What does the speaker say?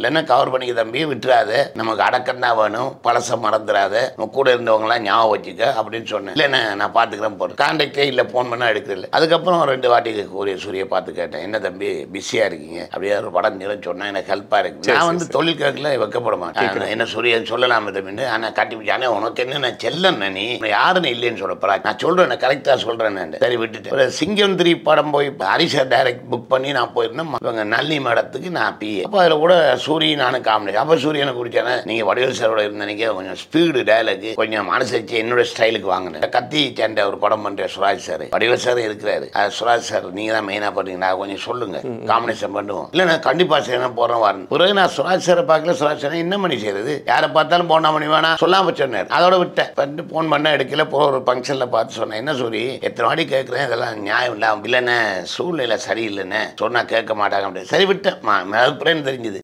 இல்லைன்னா கவர் பண்ணிக்க தம்பி விட்டுறாத நமக்கு அடக்கம் தான் வேணும் பழச மறந்துடாத நம்ம கூட இருந்தவங்களாம் ஞாபகம் வச்சுக்க அப்படின்னு சொன்னேன் இல்லைண்ணே நான் பார்த்துக்கிறேன் போட்டு கான்டாக்டே இல்லை ஃபோன் பண்ணால் எடுக்கல அதுக்கப்புறம் ரெண்டு வாட்டி கூறிய சூரிய பார்த்து கேட்டேன் என்ன தம்பி பிஸியாக இருக்கீங்க அப்படியே ஒரு படம் நிலம் சொன்னால் எனக்கு ஹெல்ப்பாக இருக்கு நான் வந்து தொழில் கேட்கல வைக்கப்பட மாட்டேன் என்ன சூரிய சொல்லலாமே தம்பின்னு ஆனால் கட்டி பிடிச்சானே உனக்கு என்ன நான் செல்லன்னு நீ உன்னை யாருன்னு இல்லைன்னு சொல்லப்பறா நான் சொல்கிறேன் நான் கரெக்டாக சொல்கிறேன் நான் சரி விட்டுட்டேன் ஒரு சிங்கம் த்ரீ படம் போய் ஹரிஷா டைரக்ட் புக் பண்ணி நான் போயிருந்தேன் இவங்க நல்லி மேடத்துக்கு நான் பி அப்போ அதில் கூட சூரியன் நானும் காமெடி அப்போ சூரியனை குடிச்சானே நீங்கள் வடிவேல் சாரோட இருந்தீங்க கொஞ்சம் ஸ்பீடு டயலாக் கொஞ்சம் அனுசரிச்சு என்னோட ஸ்டைலுக்கு வாங்கினேன் கத்தி சண்டை ஒரு படம் பண்ணுற சுராஜ் சார் வடிவேல் சார் இருக்கிறாரு அது சுராஜ் சார் நீங்கள் தான் மெயினாக பண்ணுறீங்க நான் கொஞ்சம் சொல்லுங்க காம்பினேஷன் பண்ணுவோம் இல்லை நான் கண்டிப்பாக செய்யணும் போகிறேன் வரணும் பிறகு நான் சுராஜ் சாரை பார்க்கல சுராஜ் சார் என்ன பண்ணி செய்யறது யாரை பார்த்தாலும் போனா மணி வேணா சொல்லாம சொன்னார் அதோட விட்டேன் வந்து ஃபோன் பண்ண எடுக்கல போகிற ஒரு ஃபங்க்ஷனில் பார்த்து சொன்னேன் என்ன சொல்லி எத்தனை வாட்டி கேட்குறேன் இதெல்லாம் நியாயம் இல்லை இல்லைண்ணே சூழ்நிலை சரியில்லைண்ணே சொன்னால் கேட்க மாட்டாங்க அப்படி சரி விட்டேன் மா- அதுக்கப்புறம் தெரிஞ்சுது